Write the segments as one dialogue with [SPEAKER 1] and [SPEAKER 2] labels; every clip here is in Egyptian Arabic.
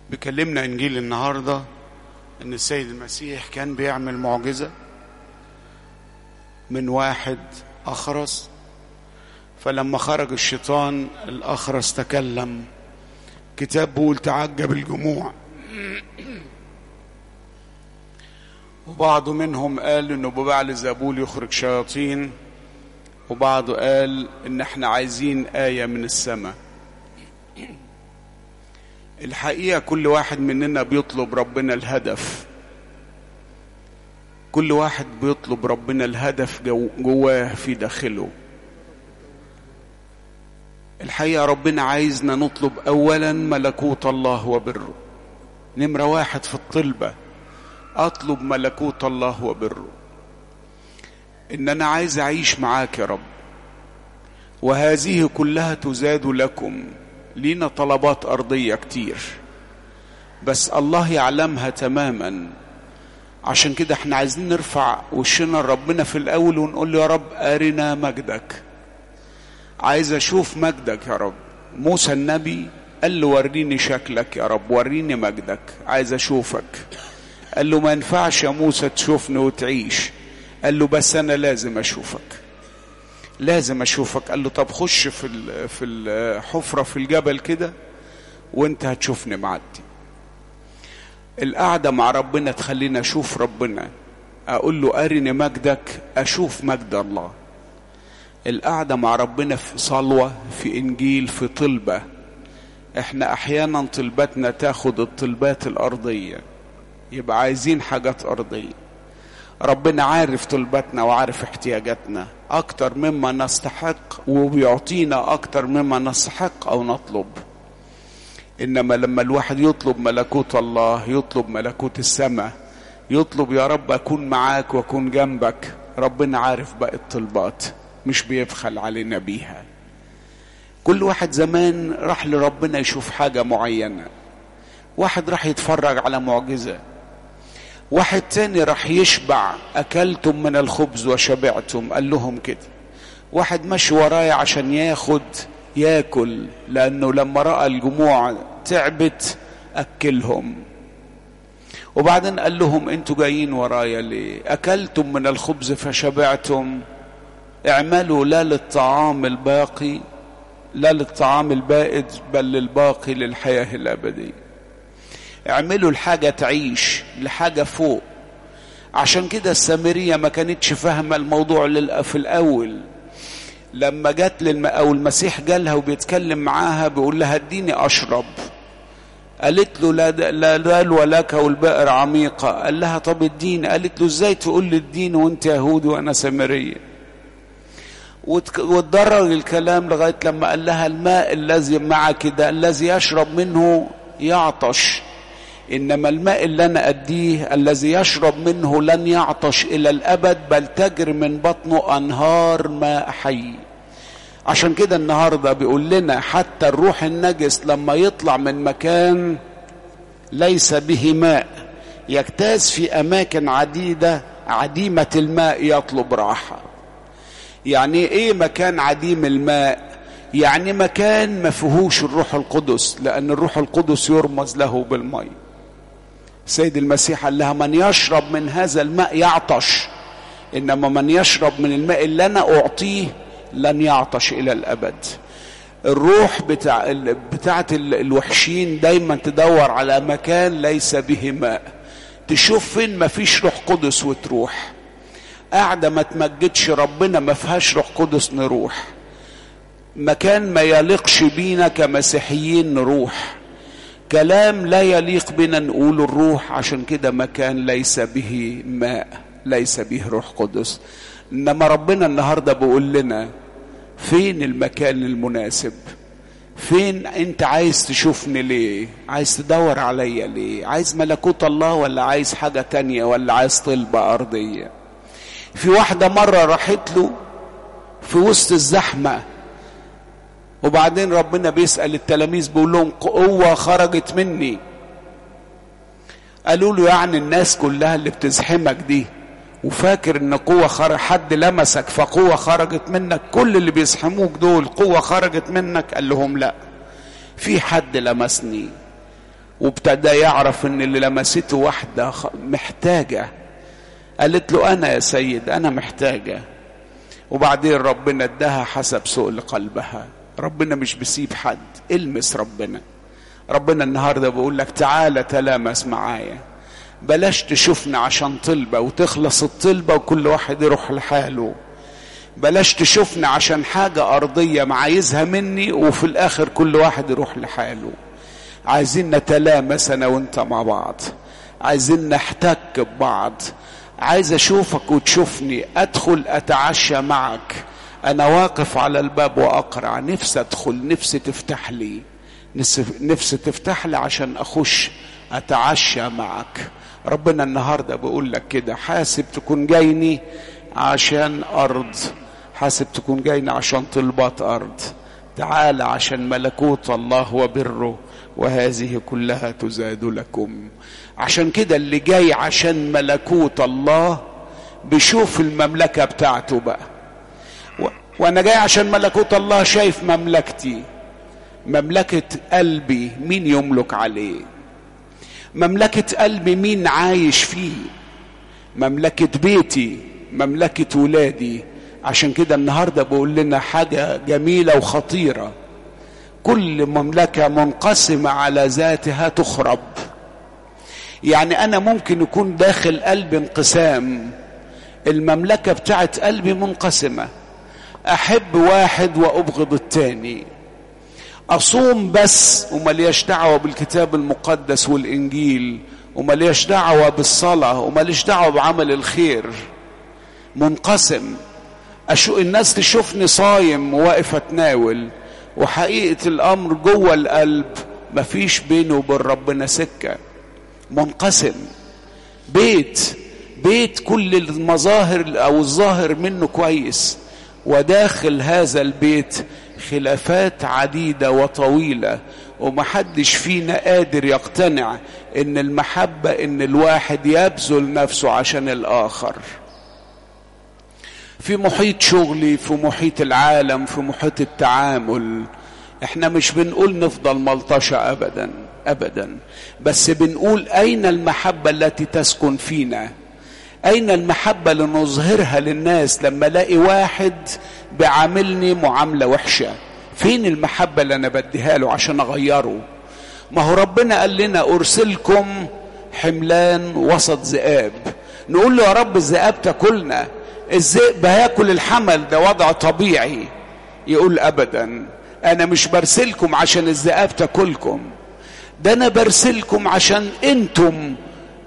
[SPEAKER 1] بيكلمنا انجيل النهارده ان السيد المسيح كان بيعمل معجزه من واحد اخرس فلما خرج الشيطان الاخرس تكلم كتاب بيقول تعجب الجموع وبعض منهم قال انه ببعل زابول يخرج شياطين وبعضه قال ان احنا عايزين آية من السماء الحقيقة كل واحد مننا بيطلب ربنا الهدف كل واحد بيطلب ربنا الهدف جو جواه في داخله الحقيقة ربنا عايزنا نطلب أولا ملكوت الله وبره نمرة واحد في الطلبة أطلب ملكوت الله وبره إن أنا عايز أعيش معاك يا رب وهذه كلها تزاد لكم لينا طلبات أرضية كتير بس الله يعلمها تماما عشان كده احنا عايزين نرفع وشنا لربنا في الأول ونقول له يا رب أرنا مجدك عايز أشوف مجدك يا رب موسى النبي قال له وريني شكلك يا رب وريني مجدك عايز أشوفك قال له ما ينفعش يا موسى تشوفني وتعيش قال له بس أنا لازم أشوفك لازم اشوفك قال له طب خش في في الحفره في الجبل كده وانت هتشوفني معدي القعده مع ربنا تخليني اشوف ربنا اقول له ارني مجدك اشوف مجد الله القعده مع ربنا في صلوه في انجيل في طلبه احنا احيانا طلبتنا تاخد الطلبات الارضيه يبقى عايزين حاجات ارضيه ربنا عارف طلباتنا وعارف احتياجاتنا أكتر مما نستحق وبيعطينا أكتر مما نستحق أو نطلب إنما لما الواحد يطلب ملكوت الله يطلب ملكوت السماء يطلب يا رب أكون معاك وأكون جنبك ربنا عارف باقي الطلبات مش بيبخل علينا بيها كل واحد زمان راح لربنا يشوف حاجة معينة واحد راح يتفرج على معجزة واحد تاني راح يشبع أكلتم من الخبز وشبعتم قال لهم كده واحد ماشي ورايا عشان ياخد ياكل لأنه لما رأى الجموع تعبت أكلهم وبعدين قال لهم انتوا جايين ورايا ليه أكلتم من الخبز فشبعتم اعملوا لا للطعام الباقي لا للطعام البائد بل للباقي للحياة الأبدية اعملوا الحاجة تعيش لحاجة فوق عشان كده السامرية ما كانتش فاهمة الموضوع في الأول لما جت للم... أو المسيح جالها وبيتكلم معاها بيقول لها اديني أشرب قالت له لا لا دلو لك والبئر عميقة قال لها طب اديني قالت له ازاي تقول لي اديني وانت يهودي وانا سامرية وتدرج الكلام لغاية لما قال لها الماء الذي معك ده الذي يشرب منه يعطش انما الماء اللي انا اديه الذي يشرب منه لن يعطش الى الابد بل تجري من بطنه انهار ماء حي عشان كده النهارده بيقول لنا حتى الروح النجس لما يطلع من مكان ليس به ماء يجتاز في اماكن عديده عديمه الماء يطلب راحه يعني ايه مكان عديم الماء يعني مكان ما فيهوش الروح القدس لان الروح القدس يرمز له بالمي سيد المسيح قال لها من يشرب من هذا الماء يعطش انما من يشرب من الماء اللي انا اعطيه لن يعطش الى الابد الروح بتاع بتاعت الوحشين دايما تدور على مكان ليس به ماء تشوف فين ما فيش روح قدس وتروح قاعده ما تمجدش ربنا ما فيهاش روح قدس نروح مكان ما يليقش بينا كمسيحيين نروح كلام لا يليق بنا نقول الروح عشان كده مكان ليس به ماء ليس به روح قدس انما ربنا النهارده بيقول لنا فين المكان المناسب فين انت عايز تشوفني ليه عايز تدور عليا ليه عايز ملكوت الله ولا عايز حاجة تانية ولا عايز طلبة أرضية في واحدة مرة راحت له في وسط الزحمة وبعدين ربنا بيسأل التلاميذ بيقول لهم قوة خرجت مني قالوا له يعني الناس كلها اللي بتزحمك دي وفاكر ان قوة خرج حد لمسك فقوة خرجت منك كل اللي بيزحموك دول قوة خرجت منك قال لهم لا في حد لمسني وابتدى يعرف ان اللي لمسته واحدة محتاجة قالت له انا يا سيد انا محتاجة وبعدين ربنا اداها حسب سؤل قلبها ربنا مش بيسيب حد المس ربنا ربنا النهارده بيقول لك تعالى تلامس معايا بلاش تشوفنا عشان طلبة وتخلص الطلبة وكل واحد يروح لحاله بلاش تشوفنا عشان حاجة أرضية معايزها مني وفي الآخر كل واحد يروح لحاله عايزين نتلامس أنا وأنت مع بعض عايزين نحتك ببعض عايز أشوفك وتشوفني أدخل أتعشى معك أنا واقف على الباب وأقرع نفسي أدخل نفسي تفتح لي نفسي تفتح لي عشان أخش أتعشى معك ربنا النهاردة بيقول لك كده حاسب تكون جايني عشان أرض حاسب تكون جايني عشان طلبات أرض تعال عشان ملكوت الله وبره وهذه كلها تزاد لكم عشان كده اللي جاي عشان ملكوت الله بيشوف المملكة بتاعته بقى و... وانا جاي عشان ملكوت الله شايف مملكتي مملكة قلبي مين يملك عليه مملكة قلبي مين عايش فيه مملكة بيتي مملكة ولادي عشان كده النهاردة بقول لنا حاجة جميلة وخطيرة كل مملكة منقسمة على ذاتها تخرب يعني أنا ممكن يكون داخل قلبي انقسام المملكة بتاعت قلبي منقسمة أحب واحد وأبغض التاني أصوم بس وملياش دعوة بالكتاب المقدس والإنجيل وملياش دعوة بالصلاة ومليش دعوة بعمل الخير منقسم أشو الناس تشوفني صايم وواقف أتناول وحقيقة الأمر جوه القلب مفيش بينه وبين ربنا سكة منقسم بيت بيت كل المظاهر أو الظاهر منه كويس وداخل هذا البيت خلافات عديدة وطويلة ومحدش فينا قادر يقتنع ان المحبة ان الواحد يبذل نفسه عشان الاخر في محيط شغلي في محيط العالم في محيط التعامل احنا مش بنقول نفضل ملطشة ابدا ابدا بس بنقول اين المحبة التي تسكن فينا اين المحبة اللي نظهرها للناس لما الاقي واحد بيعاملني معاملة وحشة فين المحبة اللي انا بديها له عشان اغيره ما هو ربنا قال لنا ارسلكم حملان وسط ذئاب نقول له يا رب الذئاب تاكلنا الذئب هياكل الحمل ده وضع طبيعي يقول ابدا انا مش برسلكم عشان الذئاب تاكلكم ده انا برسلكم عشان انتم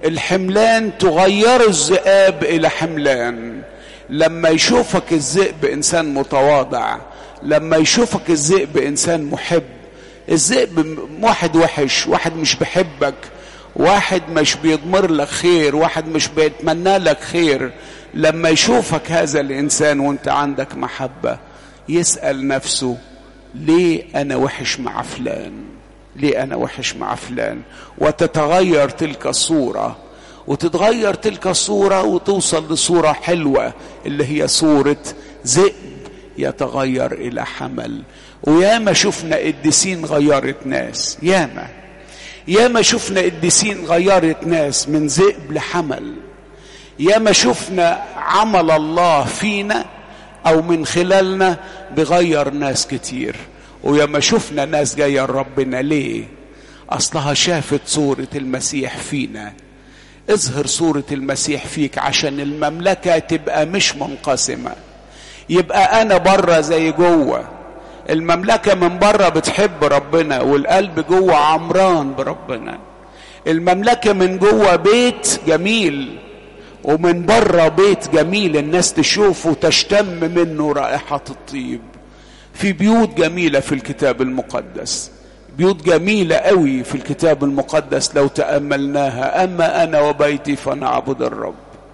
[SPEAKER 1] الحملان تغيروا الذئاب الى حملان لما يشوفك الذئب انسان متواضع لما يشوفك الذئب انسان محب الذئب واحد وحش واحد مش بيحبك واحد مش بيضمر لك خير واحد مش بيتمنى لك خير لما يشوفك هذا الانسان وانت عندك محبه يسال نفسه ليه انا وحش مع فلان ليه انا وحش مع فلان وتتغير تلك الصوره وتتغير تلك الصوره وتوصل لصوره حلوه اللي هي صوره ذئب يتغير الى حمل وياما شفنا قديسين غيرت ناس ياما ياما شفنا قديسين غيرت ناس من ذئب لحمل ياما شفنا عمل الله فينا او من خلالنا بغير ناس كتير وياما شفنا ناس جايه لربنا ليه اصلها شافت صوره المسيح فينا اظهر صوره المسيح فيك عشان المملكه تبقى مش منقسمه يبقى انا بره زي جوه المملكه من بره بتحب ربنا والقلب جوه عمران بربنا المملكه من جوه بيت جميل ومن بره بيت جميل الناس تشوفه وتشتم منه رائحه الطيب في بيوت جميله في الكتاب المقدس بيوت جميله قوي في الكتاب المقدس لو تاملناها اما انا وبيتي فنعبد الرب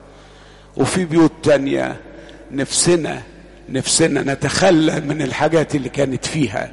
[SPEAKER 1] وفي بيوت تانيه نفسنا نفسنا نتخلى من الحاجات اللي كانت فيها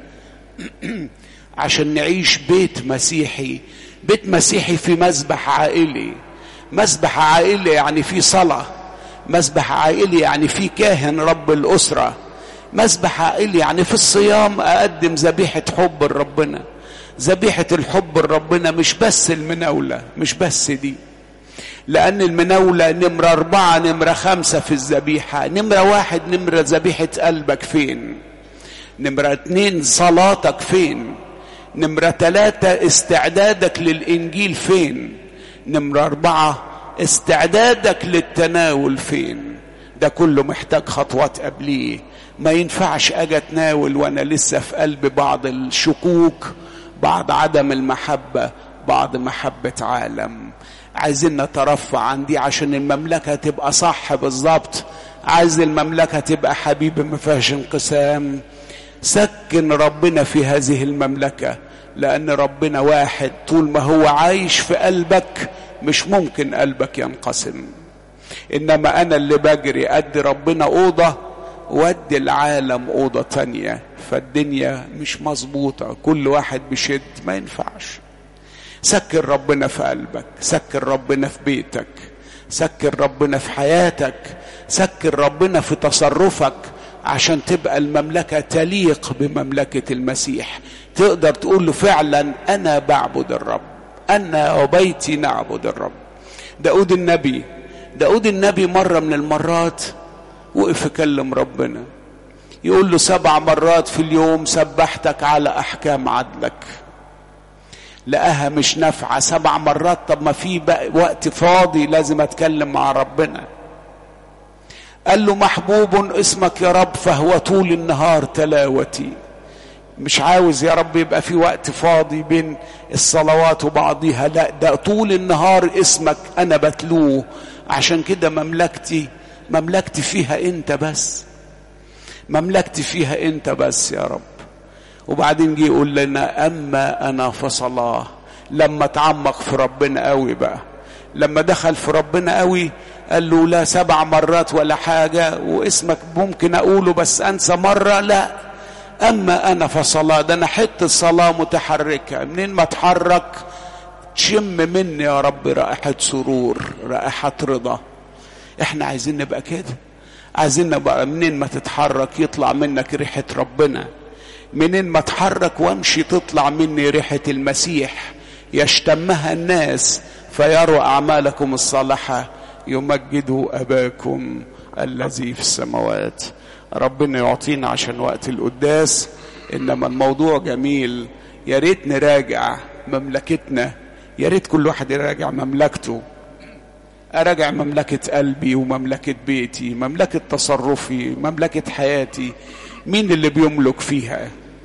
[SPEAKER 1] عشان نعيش بيت مسيحي بيت مسيحي في مسبح عائلي مسبح عائلي يعني في صلاة مسبح عائلي يعني في كاهن رب الأسرة مسبح عائلي يعني في الصيام أقدم ذبيحة حب لربنا ذبيحة الحب لربنا مش بس المناولة مش بس دي لأن المناولة نمرة أربعة نمرة خمسة في الذبيحة نمرة واحد نمرة ذبيحة قلبك فين نمرة اتنين صلاتك فين نمرة تلاتة استعدادك للإنجيل فين نمرة أربعة استعدادك للتناول فين ده كله محتاج خطوات قبليه ما ينفعش اجي اتناول وانا لسه في قلبي بعض الشكوك بعض عدم المحبه بعض محبه عالم عايزين نترفع عن دي عشان المملكه تبقى صح بالظبط عايز المملكه تبقى حبيبي ما فيهاش انقسام سكن ربنا في هذه المملكه لان ربنا واحد طول ما هو عايش في قلبك مش ممكن قلبك ينقسم انما انا اللي بجري ادي ربنا اوضه وادي العالم اوضه تانية فالدنيا مش مظبوطه كل واحد بشد ما ينفعش سكن ربنا في قلبك سكن ربنا في بيتك سكن ربنا في حياتك سكن ربنا في تصرفك عشان تبقى المملكه تليق بمملكه المسيح تقدر تقول له فعلا انا بعبد الرب انا وبيتي نعبد الرب داود النبي داود النبي مرة من المرات وقف يكلم ربنا يقول له سبع مرات في اليوم سبحتك على أحكام عدلك لقاها مش نافعة سبع مرات طب ما في وقت فاضي لازم أتكلم مع ربنا قال له محبوب اسمك يا رب فهو طول النهار تلاوتي مش عاوز يا رب يبقى في وقت فاضي بين الصلوات وبعضها لا ده طول النهار اسمك انا بتلوه عشان كده مملكتي مملكتي فيها انت بس مملكتي فيها انت بس يا رب وبعدين جه يقول لنا اما انا فصلاه لما تعمق في ربنا قوي بقى لما دخل في ربنا قوي قال له لا سبع مرات ولا حاجة واسمك ممكن أقوله بس أنسى مرة لا أما أنا فصلاة ده أنا حتة صلاة متحركة منين ما اتحرك تشم مني يا رب رائحة سرور رائحة رضا احنا عايزين نبقى كده عايزين نبقى منين ما تتحرك يطلع منك ريحة ربنا منين ما اتحرك وامشي تطلع مني ريحة المسيح يشتمها الناس فيروا أعمالكم الصالحة يمجدوا أباكم الذي في السماوات ربنا يعطينا عشان وقت القداس إنما الموضوع جميل يا ريت نراجع مملكتنا يا ريت كل واحد يراجع مملكته أراجع مملكة قلبي ومملكة بيتي مملكة تصرفي مملكة حياتي مين اللي بيملك فيها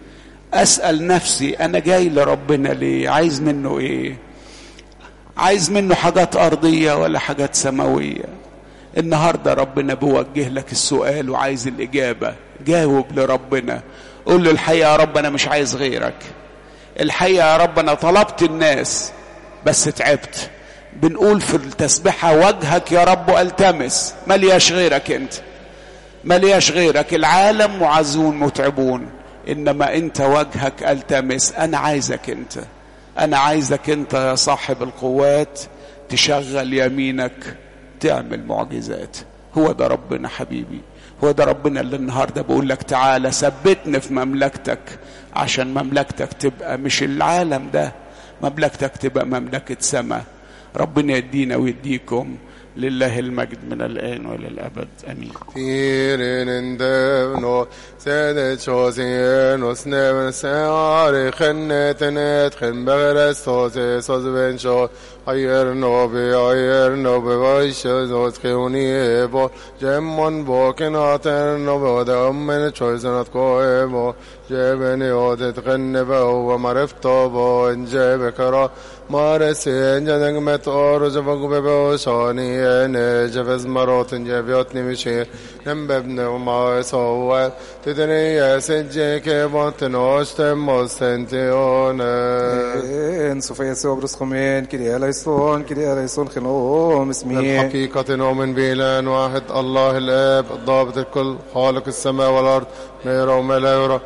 [SPEAKER 1] أسأل نفسي أنا جاي لربنا ليه عايز منه إيه عايز منه حاجات أرضية ولا حاجات سماوية النهاردة ربنا بيوجه لك السؤال وعايز الإجابة جاوب لربنا قول له الحقيقة يا رب أنا مش عايز غيرك الحقيقة يا رب أنا طلبت الناس بس تعبت بنقول في التسبيحة وجهك يا رب التمس ملياش غيرك انت ملياش غيرك العالم معزون متعبون انما انت وجهك التمس انا عايزك انت انا عايزك انت يا صاحب القوات تشغل يمينك تعمل معجزات هو ده ربنا حبيبي هو ده ربنا اللي النهارده بقول لك تعالى ثبتني في مملكتك عشان مملكتك تبقى مش العالم ده مملكتك تبقى مملكة سماء ربنا يدينا ويديكم لله المجد من الآن وإلى الأبد آمين
[SPEAKER 2] Firen devno sede chosin os neven seare khennet net khen bagres toze soz ben sho ayer no be ayer no be vaish zot khuni ebo jemmon bo kenaten no be odam men choisenat ko ebo جبن يودت غنبه ومرفته بو انجب كرا مارسين جنگ مت اور جبگ ببو شاني نجفز مرات جبيات نمشي نمببن وما سوى تدني سجك بطنوشت مستنتيون
[SPEAKER 3] إن سوف يسوع برسخمين كريا ليسون كريا ليسون خنوم اسمي
[SPEAKER 2] الحقيقة نؤمن بإله واحد الله الآب الضابط الكل خالق السماء والأرض ما يرى وما لا يرى